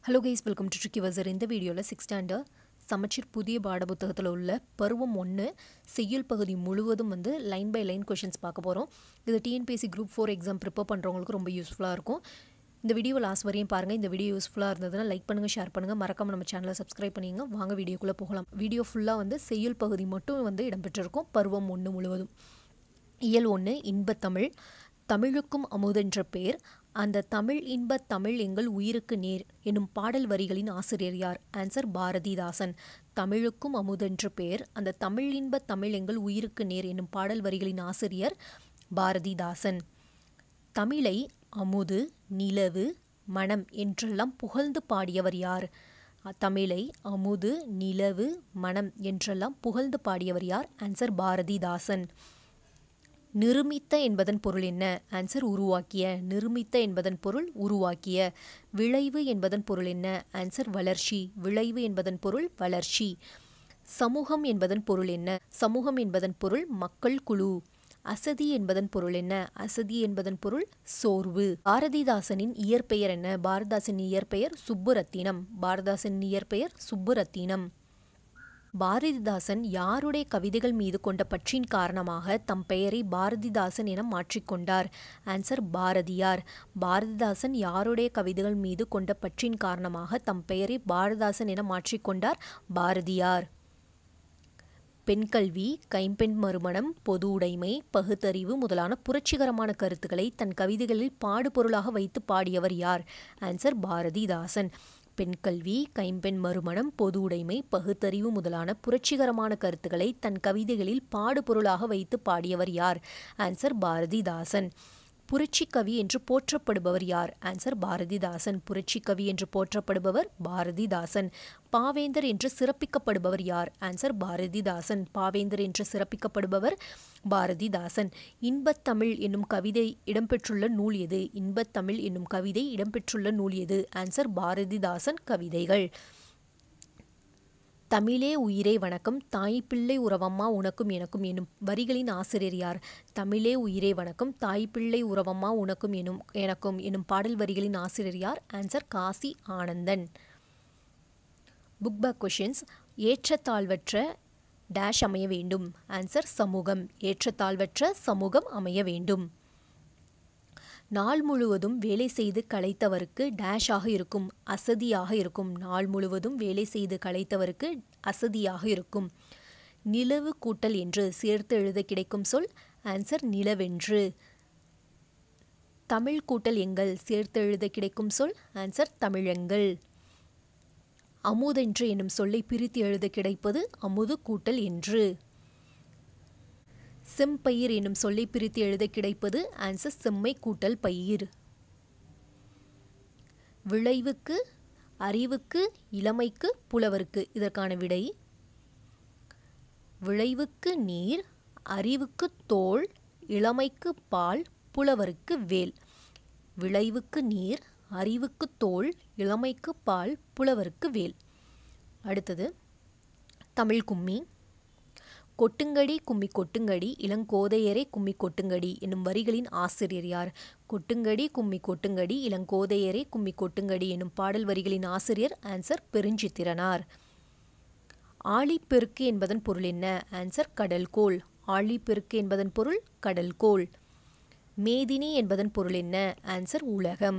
hello guys welcome to tricky வசர் இந்த வீடியோவில் சிக்ஸ் ஸ்டாண்டர்ட் சமச்சீர் புதிய பாடப்புத்தகத்தில் உள்ள பருவம் ஒன்று செய்யுள் பகுதி முழுவதும் வந்து லைன் பை லைன் கொஷின்ஸ் பார்க்க போகிறோம் இது TNPSC group four exam prepare பண்ணுறவங்களுக்கு ரொம்ப யூஸ்ஃபுல்லாக இருக்கும் இந்த வீடியோ லாஸ்ட் வரையும் பாருங்கள் இந்த வீடியோ யூஸ்ஃபுல்லாக இருந்ததுன்னா லைக் பண்ணுங்கள் ஷேர் பண்ணுங்கள் மறக்காம நம்ம சேனலை சப்ஸ்கிரைப் பண்ணிங்க வாங்க வீடியோக்குள்ளே போகலாம் வீடியோ ஃபுல்லாக வந்து செய்யுள் பகுதி மட்டும் வந்து இடம்பெற்றிருக்கும் பருவம் ஒன்று முழுவதும் இயல் ஒன்று இன்பத்தமிழ் தமிழுக்கும் அமுதென்ற பேர் அந்த தமிழ் இன்பத் தமிழ் எங்கள் உயிருக்கு நேர் எனும் பாடல் வரிகளின் ஆசிரியர் யார் ஆன்சர் பாரதிதாசன் தமிழுக்கும் அமுதென்ற பேர் அந்த தமிழ் இன்பத் தமிழ் எங்கள் உயிருக்கு நேர் எனும் பாடல் வரிகளின் ஆசிரியர் பாரதிதாசன் தமிழை அமுது நிலவு மனம் என்றெல்லாம் புகழ்ந்து பாடியவர் யார் தமிழை அமுது நிலவு மனம் என்றெல்லாம் புகழ்ந்து பாடியவர் யார் ஆன்சர் பாரதிதாசன் நிருமித்த என்பதன் பொருள் என்ன ஆன்சர் உருவாக்கிய நிருமித்த என்பதன் பொருள் உருவாக்கிய விளைவு என்பதன் பொருள் என்ன ஆன்சர் வளர்ச்சி விளைவு என்பதன் பொருள் வளர்ச்சி சமூகம் என்பதன் பொருள் என்ன சமூகம் என்பதன் பொருள் மக்கள் குழு அசதி என்பதன் பொருள் என்ன அசதி என்பதன் பொருள் சோர்வு பாரதிதாசனின் இயற்பெயர் என்ன பாரதிதாசன் இயற்பெயர் சுப்புரத்தினம் பாரதிதாசன் இயற்பெயர் சுப்புரத்தினம் பாரதிதாசன் யாருடைய கவிதைகள் மீது கொண்ட பற்றின் காரணமாக தம் பெயரை பாரதிதாசன் என மாற்றிக்கொண்டார் ஆன்சர் பாரதியார் பாரதிதாசன் யாருடைய கவிதைகள் மீது கொண்ட பற்றின் காரணமாக தம் பெயரை பாரதிதாசன் என மாற்றிக்கொண்டார் பாரதியார் பெண் கல்வி கைம்பெண் மறுமணம் பொது உடைமை பகுத்தறிவு முதலான புரட்சிகரமான கருத்துக்களை தன் கவிதைகளில் பாடுபொருளாக வைத்து பாடியவர் யார் ஆன்சர் பாரதிதாசன் பெண் கல்வி கைம்பெண் மறுமணம் பொது உடைமை பகுத்தறிவு முதலான புரட்சிகரமான கருத்துக்களை தன் கவிதைகளில் பாடுபொருளாக வைத்து பாடியவர் யார் ஆன்சர் பாரதிதாசன் புரட்சி கவி என்று போற்றப்படுபவர் யார் ஆன்சர் பாரதிதாசன் புரட்சி கவி என்று போற்றப்படுபவர் பாரதிதாசன் பாவேந்தர் என்று சிறப்பிக்கப்படுபவர் யார் ஆன்சர் பாரதிதாசன் பாவேந்தர் என்று சிறப்பிக்கப்படுபவர் பாரதிதாசன் இன்பத்தமிழ் என்னும் கவிதை இடம்பெற்றுள்ள நூல் எது இன்பத்தமிழ் என்னும் கவிதை இடம்பெற்றுள்ள நூல் எது ஆன்சர் பாரதிதாசன் கவிதைகள் தமிழே உயிரே வணக்கம் தாய் பிள்ளை உறவம்மா உனக்கும் எனக்கும் எனும் வரிகளின் ஆசிரியர் யார் தமிழே உயிரே வணக்கம் தாய் பிள்ளை உறவம்மா உனக்கும் எனும் எனக்கும் எனும் பாடல் வரிகளின் ஆசிரியர் யார் answer Kasi Anandan book back questions ஏற்றத்தாழ்வற்ற டேஷ் அமைய வேண்டும் ஆன்சர் சமூகம் ஏற்றத்தாழ்வற்ற சமூகம் அமைய வேண்டும் நாள் முழுவதும் வேலை செய்து களைத்தவருக்கு டேஷாக இருக்கும் அசதியாக இருக்கும் நாள் முழுவதும் வேலை செய்து களைத்தவருக்கு அசதியாக இருக்கும் நிலவு கூட்டல் என்று சேர்த்து எழுத கிடைக்கும் சொல் ஆன்சர் நிலவென்று தமிழ் கூட்டல் எங்கள் சேர்த்து எழுத கிடைக்கும் சொல் ஆன்சர் தமிழெங்கள் அமுதென்று என்னும் சொல்லை பிரித்து எழுத கிடைப்பது அமுது கூட்டல் என்று செம்பயிர் என்னும் சொல்லை பிரித்து எழுத கிடைப்பது ஆன்சர் செம்மை கூட்டல் பயிர் விளைவுக்கு அறிவுக்கு இளமைக்கு புலவருக்கு இதற்கான விடை விளைவுக்கு நீர் அறிவுக்கு தோல் இளமைக்கு பால் புலவருக்கு வேல் விளைவுக்கு நீர் அறிவுக்கு தோல் இளமைக்கு பால் புலவருக்கு வேல் அடுத்தது தமிழ் கும்மி கொட்டுங்கடி கும்மி கொட்டுங்கடி இளங்கோதையரே கும்மி கொட்டுங்கடி என்னும் வரிகளின் ஆசிரியர் யார் கொட்டுங்கடி கும்மி கொட்டுங்கடி இளங்கோதையரே கும்மி கொட்டுங்கடி என்னும் பாடல் வரிகளின் ஆசிரியர் ஆன்சர் பெருஞ்சித்திரனார் ஆழிப்பெருக்கு என்பதன் பொருள் என்ன ஆன்சர் கடல்கோள் ஆழிப்பெருக்கு என்பதன் பொருள் கடல்கோள் மேதினி என்பதன் பொருள் என்ன ஆன்சர் உலகம்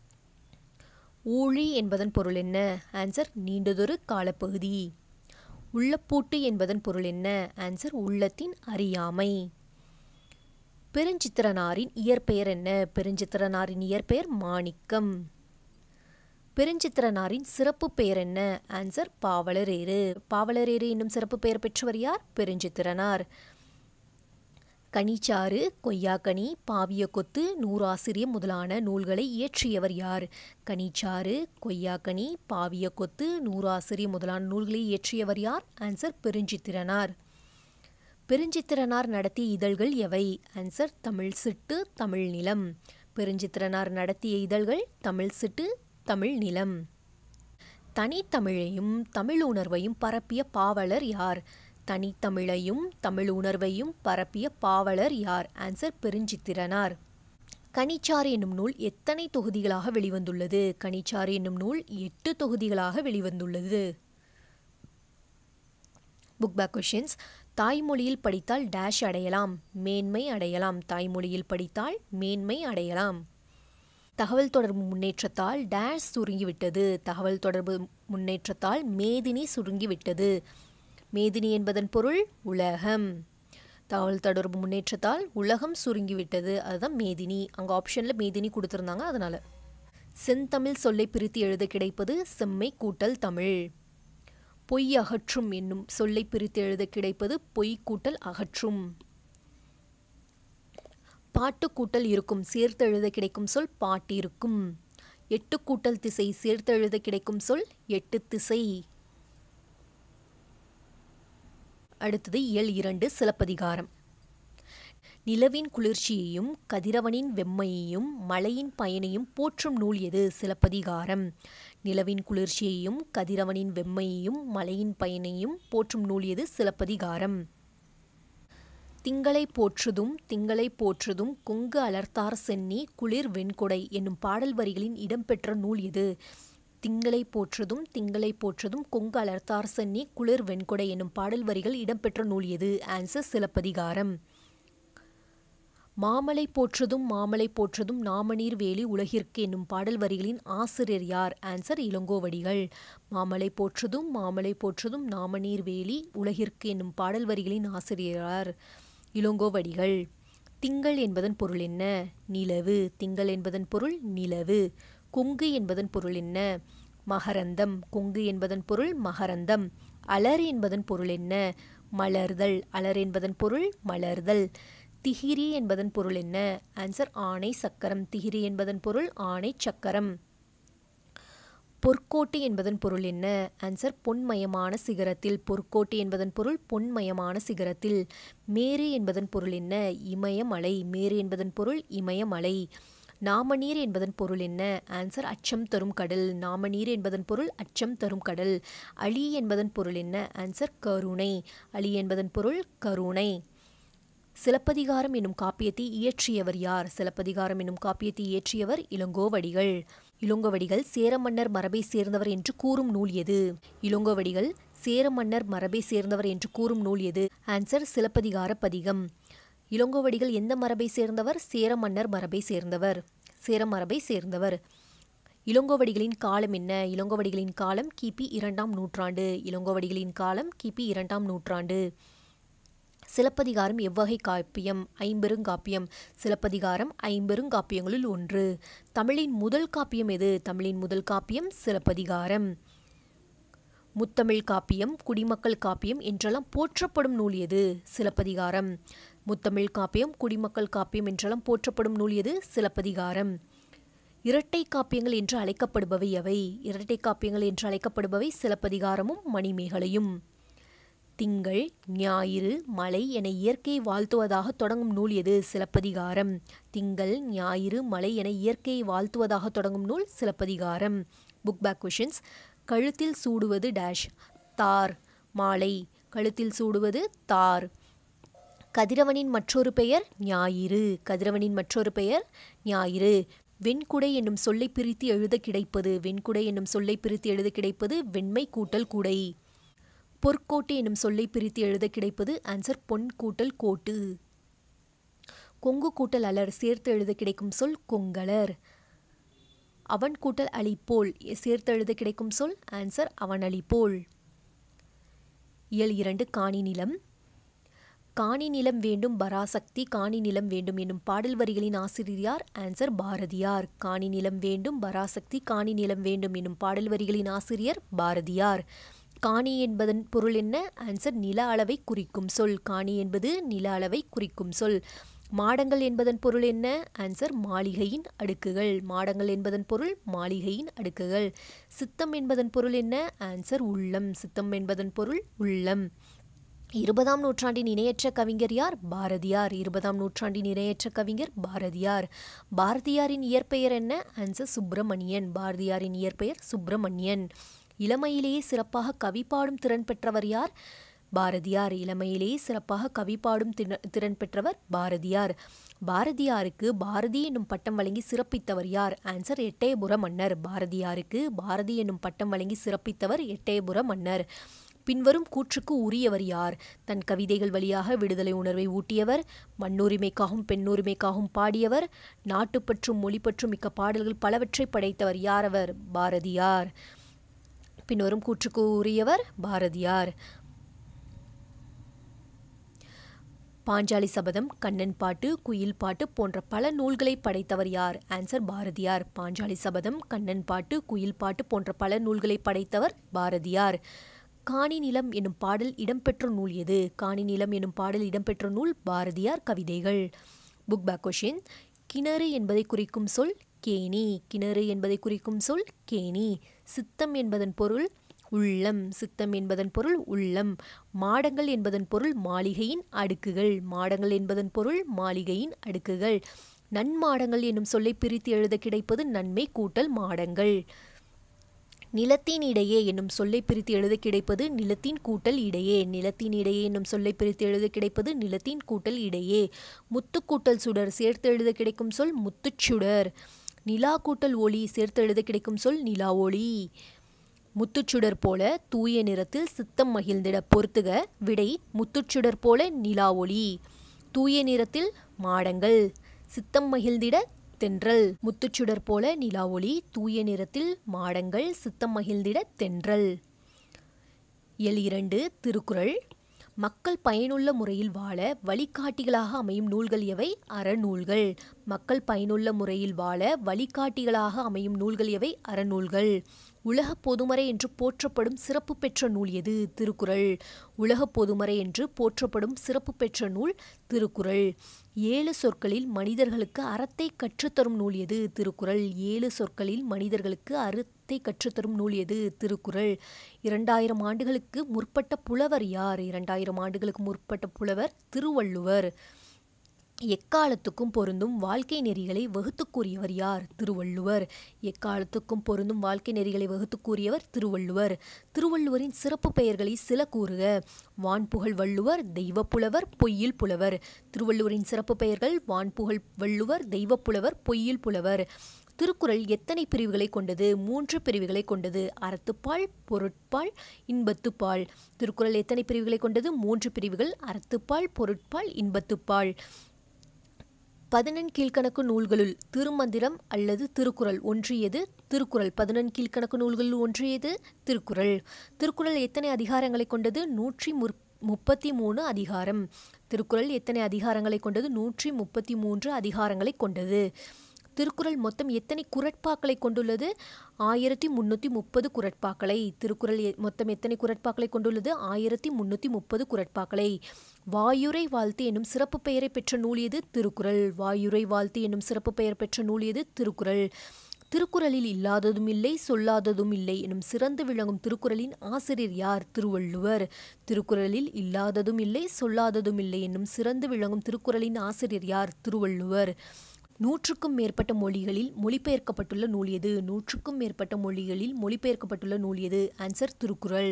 ஊழி என்பதன் பொருள் என்ன ஆன்சர் நீண்டதொரு காலப்பகுதி உள்ளப்பூட்டு என்பதன் பொருள் என்ன ஆன்சர் உள்ளத்தின் அறியாமை பெருஞ்சித்திரனாரின் இயற்பெயர் என்ன பெருஞ்சித்திரனாரின் இயற்பெயர் மாணிக்கம் பெருஞ்சித்திரனாரின் சிறப்பு பெயர் என்ன ஆன்சர் பாவலரேறு பாவலரேறு என்னும் சிறப்பு பெயர் பெற்றவர் யார் பெருஞ்சித்திரனார் கனிச்சாறு கொய்யாக்கனி பாவிய கொத்து நூறாசிரியம் முதலான நூல்களை இயற்றியவர் யார் கனிச்சாறு கொய்யாக்கனி பாவிய கொத்து நூறாசிரியம் முதலான நூல்களை இயற்றியவர் யார் ஆன்சர் பெருஞ்சித்திரனார் பெருஞ்சித்திரனார் நடத்திய இதழ்கள் எவை ஆன்சர் தமிழ் சிட்டு தமிழ் நிலம் பெருஞ்சித்திரனார் நடத்திய இதழ்கள் தமிழ் சிட்டு தமிழ் நிலம் தனித்தமிழையும் தமிழ் உணர்வையும் பரப்பிய பாவலர் யார் தனித்தமிழையும் தமிழ் உணர்வையும் பரப்பிய பாவலர் யார் ஆன்சர் பெருஞ்சித்திரனார் கனிச்சாறு என்னும் நூல் எத்தனை தொகுதிகளாக வெளிவந்துள்ளது கனிச்சாறு என்னும் நூல் எட்டு தொகுதிகளாக வெளிவந்துள்ளது புக் பேக் கொஷின்ஸ் தாய்மொழியில் படித்தால் டேஷ் அடையலாம் மேன்மை அடையலாம் தாய்மொழியில் படித்தால் மேன்மை அடையலாம் தகவல் தொடர்பு முன்னேற்றத்தால் டேஷ் சுருங்கிவிட்டது தகவல் தொடர்பு முன்னேற்றத்தால் மேதினி சுருங்கிவிட்டது மேதினி என்பதன் பொருள் உலகம் தகவல் தொடர்பு முன்னேற்றத்தால் உலகம் சுருங்கிவிட்டது அதுதான் மேதினி அங்கே ஆப்ஷனில் மேதினி கொடுத்துருந்தாங்க அதனால் செந்தமிழ் சொல்லை பிரித்து எழுத கிடைப்பது செம்மை கூட்டல் தமிழ் பொய் அகற்றும் என்னும் சொல்லை பிரித்து எழுத கிடைப்பது பொய் கூட்டல் அகற்றும் பாட்டு கூட்டல் இருக்கும் சேர்த்து எழுத கிடைக்கும் சொல் பாட்டிருக்கும் எட்டு கூட்டல் திசை சேர்த்து எழுத கிடைக்கும் சொல் எட்டு திசை அடுத்தது இயல் இரண்டு சிலப்பதிகாரம் நிலவின் குளிர்ச்சியையும் கதிரவனின் வெம்மையையும் மழையின் பயனையும் போற்றும் நூல் எது சிலப்பதிகாரம் நிலவின் குளிர்ச்சியையும் கதிரவனின் வெம்மையையும் மழையின் பயனையும் போற்றும் நூல் எது சிலப்பதிகாரம் திங்களை போற்றுதும் திங்களை போற்றுதும் கொங்கு அலர்த்தார் சென்னி குளிர் வெண்கொடை என்னும் பாடல் வரிகளின் இடம்பெற்ற நூல் எது திங்களை போற்றுதும் திங்களை போற்றுதும் கொங்கு அலர்த்தார் சென்னி குளிர் வெண்கொடை என்னும் பாடல் வரிகள் இடம்பெற்ற நூல் எது ஆன்சர் சிலப்பதிகாரம் மாமலை போற்றுதும் மாமலை போற்றுதும் நாமநீர் வேலி உலகிற்கு என்னும் பாடல் வரிகளின் ஆசிரியர் யார் ஆன்சர் இளங்கோவடிகள் மாமலை போற்றுதும் மாமலை போற்றுதும் நாமநீர் வேலி உலகிற்கு என்னும் பாடல் வரிகளின் ஆசிரியர் யார் இளங்கோவடிகள் திங்கள் என்பதன் பொருள் என்ன நிலவு திங்கள் என்பதன் பொருள் நிலவு கொங்கு என்பதன் பொருள் என்ன மகரந்தம் கொங்கு என்பதன் பொருள் மகரந்தம் அலர் என்பதன் பொருள் என்ன மலர்தல் அலர் என்பதன் பொருள் மலர்தல் திகிரி என்பதன் பொருள் என்ன ஆன்சர் ஆணை சக்கரம் திகிரி என்பதன் பொருள் ஆணை சக்கரம் பொற்கோட்டு என்பதன் பொருள் என்ன ஆன்சர் பொன்மயமான சிகரத்தில் பொற்கோட்டு என்பதன் பொருள் பொன்மயமான சிகரத்தில் மேரு என்பதன் பொருள் என்ன இமயமலை மேரு என்பதன் பொருள் இமயமலை நாமநீர் என்பதன் பொருள் என்ன ஆன்சர் அச்சம் தரும் கடல் நாமநீர் என்பதன் பொருள் அச்சம் தரும் கடல் அலி என்பதன் பொருள் என்ன ஆன்சர் கருணை அலி என்பதன் பொருள் கருணை சிலப்பதிகாரம் என்னும் காப்பியத்தை இயற்றியவர் யார் சிலப்பதிகாரம் என்னும் காப்பியத்தை இயற்றியவர் இளங்கோவடிகள் இளங்கோவடிகள் சேர மன்னர் மரபை சேர்ந்தவர் என்று கூறும் நூல் எது இளங்கோவடிகள் சேர மன்னர் மரபை சேர்ந்தவர் என்று கூறும் நூல் எது ஆன்சர் சிலப்பதிகார பதிகம் இளங்கோவடிகள் எந்த மரபை சேர்ந்தவர் சேர மன்னர் மரபை சேர்ந்தவர் சேர மரபை சேர்ந்தவர் இளங்கோவடிகளின் காலம் என்ன இளங்கோவடிகளின் காலம் கிபி இரண்டாம் நூற்றாண்டு இளங்கோவடிகளின் காலம் கிபி இரண்டாம் நூற்றாண்டு சிலப்பதிகாரம் எவ்வகை காப்பியம் ஐம்பெருங்காப்பியம் சிலப்பதிகாரம் ஐம்பெருங்காப்பியங்களுள் ஒன்று தமிழின் முதல் காப்பியம் எது தமிழின் முதல் காப்பியம் சிலப்பதிகாரம் முத்தமிழ் காப்பியம் குடிமக்கள் காப்பியம் என்றெல்லாம் போற்றப்படும் நூல் எது சிலப்பதிகாரம் முத்தமிழ் காப்பியம் குடிமக்கள் காப்பியம் என்றெல்லாம் போற்றப்படும் நூல் எது சிலப்பதிகாரம் இரட்டை காப்பியங்கள் என்று அழைக்கப்படுபவை எவை இரட்டை காப்பியங்கள் என்று அழைக்கப்படுபவை சிலப்பதிகாரமும் மணிமேகலையும் திங்கள் ஞாயிறு மலை என இயற்கையை வாழ்த்துவதாக தொடங்கும் நூல் எது சிலப்பதிகாரம் திங்கள் ஞாயிறு மலை என இயற்கையை வாழ்த்துவதாக தொடங்கும் நூல் சிலப்பதிகாரம் புக் பேக் கொஷின்ஸ் கழுத்தில் சூடுவது டேஷ் தார் மாலை கழுத்தில் சூடுவது தார் கதிரவனின் மற்றொரு பெயர் ஞாயிறு கதிரவனின் மற்றொரு பெயர் ஞாயிறு வெண்குடை என்னும் சொல்லை பிரித்து எழுத கிடைப்பது வெண்குடை என்னும் சொல்லை பிரித்து எழுத கிடைப்பது வெண்மை கூட்டல் குடை பொற்கோட்டு என்னும் சொல்லை பிரித்து எழுத கிடைப்பது ஆன்சர் பொன் கூட்டல் கோட்டு கொங்கு கூட்டல் அலர் சேர்த்து எழுத கிடைக்கும் சொல் கொங்கலர் அவன் கூட்டல் அழிப்போல் சேர்த்து எழுத கிடைக்கும் சொல் ஆன்சர் அவன் அழிப்போல் இயல் இரண்டு காணி நிலம் காணி நிலம் வேண்டும் பராசக்தி காணி நிலம் வேண்டும் என்னும் பாடல் வரிகளின் ஆசிரியர் யார் ஆன்சர் பாரதியார் காணி நிலம் வேண்டும் பராசக்தி காணி நிலம் வேண்டும் என்னும் பாடல் வரிகளின் ஆசிரியர் பாரதியார் காணி என்பதன் பொருள் என்ன ஆன்சர் நில அளவை குறிக்கும் சொல் காணி என்பது நில அளவை குறிக்கும் சொல் மாடங்கள் என்பதன் பொருள் என்ன ஆன்சர் மாளிகையின் அடுக்குகள் மாடங்கள் என்பதன் பொருள் மாளிகையின் அடுக்குகள் சித்தம் என்பதன் பொருள் என்ன ஆன்சர் உள்ளம் சித்தம் என்பதன் பொருள் உள்ளம் இருபதாம் நூற்றாண்டின் இணையற்ற கவிஞர் யார் பாரதியார் இருபதாம் நூற்றாண்டின் இணையற்ற கவிஞர் பாரதியார் பாரதியாரின் இயற்பெயர் என்ன ஆன்சர் சுப்பிரமணியன் பாரதியாரின் இயற்பெயர் சுப்பிரமணியன் இளமையிலேயே சிறப்பாக கவி பாடும் திறன் பெற்றவர் யார் பாரதியார் இளமையிலே சிறப்பாக கவி பாடும் திற- திறன் பெற்றவர் பாரதியார் பாரதியாருக்கு பாரதி என்னும் பட்டம் வழங்கி சிறப்பித்தவர் யார் ஆன்சர் எட்டயபுர மன்னர் பாரதியாருக்கு பாரதி என்னும் பட்டம் வழங்கி சிறப்பித்தவர் எட்டயபுர மன்னர் பின்வரும் கூற்றுக்கு உரியவர் யார் தன் கவிதைகள் வழியாக விடுதலை உணர்வை ஊட்டியவர் மண்ணுரிமைக்காகவும் பெண்ணுரிமைக்காகவும் பாடியவர் நாட்டுப்பற்றும் மொழிப்பற்றும் மிக்க பாடல்கள் பலவற்றை படைத்தவர் யாரவர் பாரதியார் பின்வரும் கூற்றுக்கு உரியவர் பாரதியார் பாஞ்சாலி சபதம் கண்ணன் பாட்டு குயில் பாட்டு போன்ற பல நூல்களை படைத்தவர் யார் ஆன்சர் பாரதியார் பாஞ்சாலி சபதம் கண்ணன் பாட்டு குயில் பாட்டு போன்ற பல நூல்களை படைத்தவர் பாரதியார் காணி நிலம் எனும் பாடல் இடம்பெற்ற நூல் எது காணி நிலம் எனும் பாடல் இடம்பெற்ற நூல் பாரதியார் கவிதைகள் புக் பேக் கொஷின் கிணறு என்பதை குறிக்கும் சொல் கேணி கிணறு என்பதை குறிக்கும் சொல் கேணி சித்தம் என்பதன் பொருள் உள்ளம் சித்தம் என்பதன் பொருள் உள்ளம் மாடங்கள் என்பதன் பொருள் மாளிகையின் அடுக்குகள் மாடங்கள் என்பதன் பொருள் மாளிகையின் அடுக்குகள் நன்மாடங்கள் என்னும் சொல்லை பிரித்து எழுத கிடைப்பது நன்மை கூட்டல் மாடங்கள் நிலத்தின் இடையே என்னும் சொல்லை பிரித்து எழுத கிடைப்பது நிலத்தின் கூட்டல் இடையே நிலத்தின் இடையே என்னும் சொல்லை பிரித்து எழுத கிடைப்பது நிலத்தின் கூட்டல் இடையே முத்து கூட்டல் சுடர் சேர்த்து எழுத கிடைக்கும் சொல் முத்துச்சுடர் நிலா கூட்டல் ஒளி சேர்த்து எழுத கிடைக்கும் சொல் நிலா ஒளி முத்துச்சுடர் போல தூய நிறத்தில் சித்தம் மகிழ்ந்திட பொறுத்துக விடை முத்துச்சுடர் போல நிலா ஒளி தூய நிறத்தில் மாடங்கள் சித்தம் மகிழ்ந்திட தென்றல் முத்துச்சுடர் போல நிலா ஒளி தூய நிறத்தில் மாடங்கள் சித்தம் மகிழ்ந்திட தென்றல் இயல் இரண்டு திருக்குறள் மக்கள் பயனுள்ள முறையில் வாழ வழிகாட்டிகளாக அமையும் நூல்கள் எவை அறநூல்கள் மக்கள் பயனுள்ள முறையில் வாழ வழிகாட்டிகளாக அமையும் நூல்கள் எவை அறநூல்கள் உலக பொதுமறை என்று போற்றப்படும் சிறப்பு பெற்ற நூல் எது திருக்குறள் உலக பொதுமறை என்று போற்றப்படும் சிறப்பு பெற்ற நூல் திருக்குறள் ஏழு சொற்களில் மனிதர்களுக்கு அறத்தை கற்றுத்தரும் நூல் எது திருக்குறள் ஏழு சொற்களில் மனிதர்களுக்கு அறத்தை கற்றுத்தரும் நூல் எது திருக்குறள் இரண்டாயிரம் ஆண்டுகளுக்கு முற்பட்ட புலவர் யார் இரண்டாயிரம் ஆண்டுகளுக்கு முற்பட்ட புலவர் திருவள்ளுவர் எக்காலத்துக்கும் பொருந்தும் வாழ்க்கை நெறிகளை வகுத்துக் கூறியவர் யார் திருவள்ளுவர் எக்காலத்துக்கும் பொருந்தும் வாழ்க்கை நெறிகளை வகுத்துக் கூறியவர் திருவள்ளுவர் திருவள்ளுவரின் சிறப்பு பெயர்களை சில கூறுக வான்புகழ் வள்ளுவர் தெய்வப்புலவர் பொய்யில் புலவர் திருவள்ளுவரின் சிறப்பு பெயர்கள் வான்புகழ் வள்ளுவர் தெய்வப்புலவர் பொய்யில் புலவர் திருக்குறள் எத்தனை பிரிவுகளை கொண்டது மூன்று பிரிவுகளை கொண்டது அறத்துப்பால் பொருட்பால் இன்பத்துப்பால் திருக்குறள் எத்தனை பிரிவுகளை கொண்டது மூன்று பிரிவுகள் அறத்துப்பால் பொருட்பால் இன்பத்துப்பால் பதினெண் கீழ்க்கணக்கு நூல்களுள் திருமந்திரம் அல்லது திருக்குறள் ஒன்றியது திருக்குறள் பதினெண் கீழ்க்கணக்கு நூல்களில் ஒன்றியது திருக்குறள் திருக்குறள் எத்தனை அதிகாரங்களை கொண்டது நூற்றி முற் முப்பத்தி மூணு அதிகாரம் திருக்குறள் எத்தனை அதிகாரங்களை கொண்டது நூற்றி முப்பத்தி மூன்று அதிகாரங்களை கொண்டது திருக்குறள் மொத்தம் எத்தனை குரட்பாக்களை கொண்டுள்ளது ஆயிரத்தி முந்நூற்றி முப்பது குரட்பாக்களை திருக்குறள் எ- மொத்தம் எத்தனை குரட்பாக்களை கொண்டுள்ளது ஆயிரத்தி முந்நூற்றி முப்பது குரட்பாக்களை வாயுரை வாழ்த்து என்னும் சிறப்பு பெயரை பெற்ற நூல் எது திருக்குறள் வாயுரை வாழ்த்து என்னும் சிறப்பு பெயர் பெற்ற நூல் எது திருக்குறள் திருக்குறளில் இல்லாததும் இல்லை சொல்லாததும் இல்லை எனும் சிறந்து விளங்கும் திருக்குறளின் ஆசிரியர் யார் திருவள்ளுவர் திருக்குறளில் இல்லாததும் இல்லை சொல்லாததும் இல்லை என்னும் சிறந்து விளங்கும் திருக்குறளின் ஆசிரியர் யார் திருவள்ளுவர் நூற்றுக்கும் மேற்பட்ட மொழிகளில் மொழிபெயர்க்கப்பட்டுள்ள நூல் எது நூற்றுக்கும் மேற்பட்ட மொழிகளில் மொழிபெயர்க்கப்பட்டுள்ள நூல் எது answer Thirukkural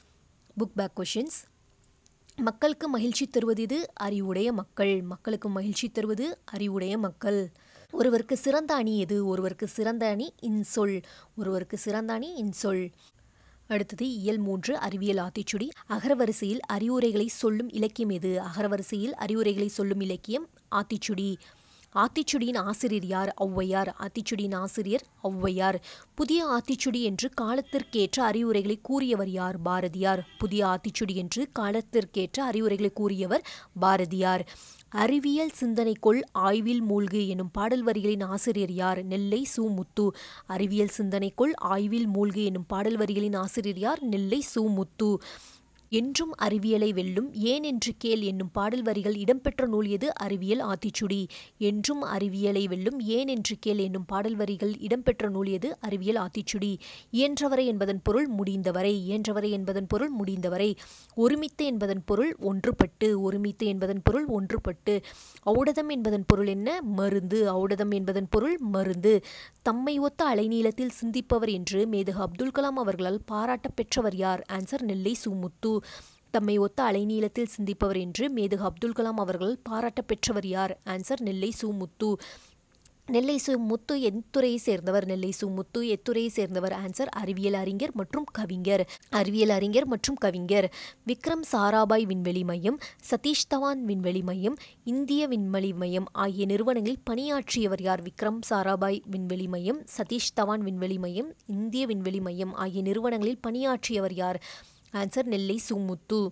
book back questions மக்களுக்கு மகிழ்ச்சி தருவது இது அறிவுடைய மக்கள் மக்களுக்கு மகிழ்ச்சி தருவது அறிவுடைய மக்கள் ஒருவருக்கு சிறந்த அணி எது ஒருவருக்கு சிறந்த அணி இன்சொல் ஒருவருக்கு சிறந்த அணி இன்சொல் அடுத்தது இயல் மூன்று அறிவியல் ஆத்திச்சுடி அகரவரிசையில் அறிவுரைகளை சொல்லும் இலக்கியம் எது அகரவரிசையில் அறிவுரைகளை சொல்லும் இலக்கியம் ஆத்திச்சுடி ஆத்திச்சுடியின் ஆசிரியர் யார் ஔவையார் ஆத்திச்சுடியின் ஆசிரியர் ஔவையார் புதிய ஆத்திச்சுடி என்று காலத்திற்கேற்ற அறிவுரைகளை கூறியவர் யார் பாரதியார் புதிய ஆத்திச்சுடி என்று காலத்திற்கேற்ற அறிவுரைகளை கூறியவர் பாரதியார் அறிவியல் சிந்தனைக்குள் ஆய்வில் மூழ்கு எனும் பாடல் வரிகளின் ஆசிரியர் யார் நெல்லை சு முத்து அறிவியல் சிந்தனைக்குள் ஆய்வில் மூழ்கு எனும் பாடல் வரிகளின் ஆசிரியர் யார் நெல்லை சு முத்து என்றும் அறிவியலை வெல்லும் ஏன் என்று கேள் என்னும் பாடல் வரிகள் இடம்பெற்ற நூல் எது அறிவியல் ஆத்திச்சுடி என்றும் அறிவியலை வெல்லும் ஏன் என்று கேள் என்னும் பாடல் வரிகள் இடம்பெற்ற நூல் எது அறிவியல் ஆத்திச்சுடி இயன்றவரை என்பதன் பொருள் முடிந்தவரை இயன்றவரை என்பதன் பொருள் முடிந்தவரை ஒருமித்து என்பதன் பொருள் ஒன்றுபட்டு ஒருமித்து என்பதன் பொருள் ஒன்றுபட்டு ஔடதம் என்பதன் பொருள் என்ன மருந்து ஔடதம் என்பதன் பொருள் மருந்து தம்மை ஒத்த அலைநீளத்தில் சிந்திப்பவர் என்று மேதகு அப்துல் கலாம் அவர்களால் பாராட்ட பெற்றவர் யார் ஆன்சர் நெல்லை சுமுத்து தம்மை ஒத்த அலைநீளத்தில் சிந்திப்பவர் என்று மேதகு அப்துல் கலாம் அவர்கள் பாராட்ட பெற்றவர் யார் ஆன்சர் நெல்லை சு முத்து நெல்லை சு முத்து எத்துறையை சேர்ந்தவர் நெல்லை சு முத்து எத்துறையை சேர்ந்தவர் ஆன்சர் அறிவியல் அறிஞர் மற்றும் கவிஞர் அறிவியல் அறிஞர் மற்றும் கவிஞர் விக்ரம் சாராபாய் விண்வெளி மையம் சதீஷ் தவான் விண்வெளி மையம் இந்திய விண்வெளி மையம் ஆகிய நிறுவனங்களில் பணியாற்றியவர் யார் விக்ரம் சாராபாய் விண்வெளி மையம் சதீஷ் தவான் விண்வெளி மையம் இந்திய விண்வெளி மையம் ஆகிய நிறுவனங்களில் பணியாற்றியவர் யார் ஆன்சர் நெல்லை சு முத்து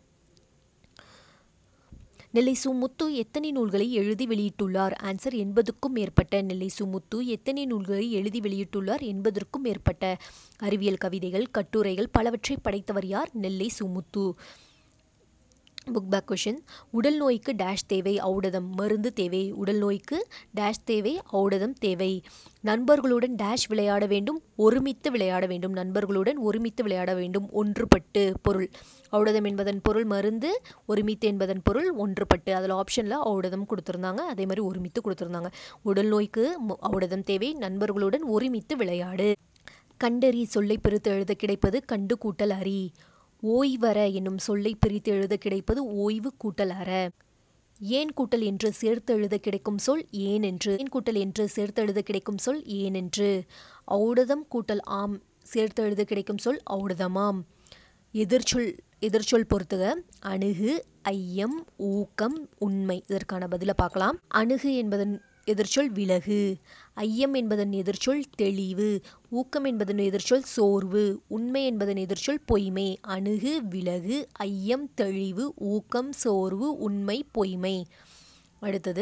நெல்லை சு முத்து எத்தனை நூல்களை எழுதி வெளியிட்டுள்ளார் ஆன்சர் எண்பதுக்கும் மேற்பட்ட நெல்லை சு முத்து எத்தனை நூல்களை எழுதி வெளியிட்டுள்ளார் எண்பதற்கும் மேற்பட்ட அறிவியல் கவிதைகள் கட்டுரைகள் பலவற்றை படைத்தவர் யார் நெல்லை சு முத்து புக் பேக் கொஷின் உடல் நோய்க்கு டேஷ் தேவை ஔடதம் மருந்து தேவை உடல் நோய்க்கு டேஷ் தேவை ஔடதம் தேவை நண்பர்களுடன் டேஷ் விளையாட வேண்டும் ஒருமித்து விளையாட வேண்டும் நண்பர்களுடன் ஒருமித்து விளையாட வேண்டும் ஒன்றுபட்டு பொருள் ஔடதம் என்பதன் பொருள் மருந்து ஒருமித்து என்பதன் பொருள் ஒன்றுபட்டு அதில் ஆப்ஷனில் ஔடதம் கொடுத்துருந்தாங்க அதே மாதிரி ஒருமித்து கொடுத்துருந்தாங்க உடல் நோய்க்கு ஔடதம் தேவை நண்பர்களுடன் ஒருமித்து விளையாடு கண்டறி சொல்லை பிரித்து எழுத கிடைப்பது கண்டு கூட்டல் அறி ஓய்வர என்னும் சொல்லை பிரித்து எழுத கிடைப்பது ஓய்வு கூட்டல் அற ஏன் கூட்டல் என்று சேர்த்து எழுத கிடைக்கும் சொல் ஏன் என்று ஏன் கூட்டல் என்று சேர்த்து எழுத கிடைக்கும் சொல் ஏன் என்று ஔடதம் கூட்டல் ஆம் சேர்த்து எழுத கிடைக்கும் சொல் ஔடதமாம் எதிர்ச்சொல் எதிர்ச்சொல் பொறுத்துக அணுகு ஐயம் ஊக்கம் உண்மை இதற்கான பதிலை பார்க்கலாம் அணுகு என்பதன் எதிர்ச்சொல் விலகு ஐயம் என்பதன் எதிர்ச்சொல் தெளிவு ஊக்கம் என்பதன் எதிர்ச்சொல் சோர்வு உண்மை என்பதன் எதிர்ச்சொல் பொய்மை அணுகு விலகு ஐயம் தெளிவு ஊக்கம் சோர்வு உண்மை பொய்மை அடுத்தது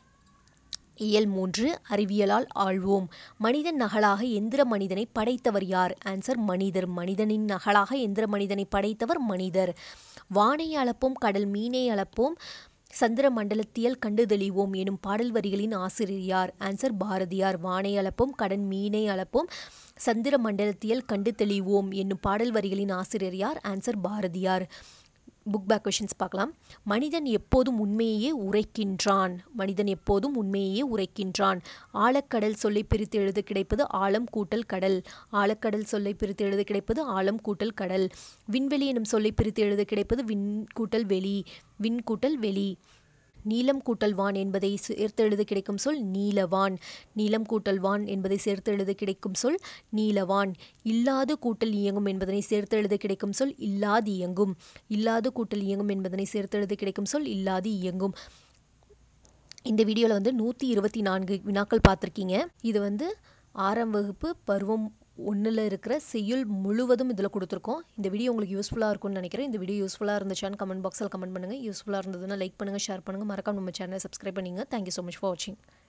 இயல் மூன்று அறிவியலால் ஆழ்வோம் மனிதன் நகலாக எந்திர மனிதனை படைத்தவர் யார் ஆன்சர் மனிதர் மனிதனின் நகலாக எந்திர மனிதனை படைத்தவர் மனிதர் வானை அளப்போம் கடல் மீனை அளப்போம் சந்திர மண்டலத்தியல் கண்டு தெளிவோம் எனும் பாடல் வரிகளின் ஆசிரியர் யார் ஆன்சர் பாரதியார் வானை அளப்போம் கடன் மீனை அளப்போம் சந்திர மண்டலத்தியல் கண்டு தெளிவோம் என்னும் பாடல் வரிகளின் ஆசிரியர் யார் answer Bharathiyar book back questions பார்க்கலாம் மனிதன் எப்போதும் உண்மையே உரைக்கின்றான் மனிதன் எப்போதும் உண்மையே உரைக்கின்றான் ஆழக்கடல் சொல்லை பிரித்து எழுத கிடைப்பது ஆழம் கூட்டல் கடல் ஆழக்கடல் சொல்லை பிரித்து எழுத கிடைப்பது ஆழம் கூட்டல் கடல் விண்வெளி எனும் சொல்லை பிரித்து எழுத கிடைப்பது விண் கூட்டல் வெளி விண் கூட்டல் வெளி நீலம் கூட்டல் வான் என்பதை சேர்த்து எழுத கிடைக்கும் சொல் நீலவான் நீலம் கூட்டல் வான் என்பதை சேர்த்து எழுத கிடைக்கும் சொல் நீலவான் இல்லாது கூட்டல் இயங்கும் என்பதனை சேர்த்து எழுத கிடைக்கும் சொல் இல்லாது இயங்கும் இல்லாது கூட்டல் இயங்கும் என்பதனை சேர்த்து எழுத கிடைக்கும் சொல் இல்லாது இயங்கும் இந்த வீடியோவில் வந்து நூற்றி இருபத்தி நான்கு வினாக்கள் பார்த்துருக்கீங்க இது வந்து ஆறாம் வகுப்பு பருவம் ஒன்றில் இருக்கிற செய்யுள் முழுவதும் இதில் கொடுத்துருக்கோம் இந்த வீடியோ உங்களுக்கு யூஸ்ஃபுல்லாக இருக்கும்னு நினைக்கிறேன் இந்த வீடியோ யூஸ்ஃபுல்லாக இருந்துச்சான்னு கமெண்ட் பாக்ஸில் கமெண்ட் பண்ணுங்கள் யூஸ்ஃபுல்லாக இருந்ததுன்னா லைக் பண்ணுங்கள் ஷேர் பண்ணுங்கள் மறக்காம நம்ம சேனலை சப்ஸ்கிரைப் பண்ணிங்க தேங்க்யூ ஸோ மச் ஃபார் வாட்சிங்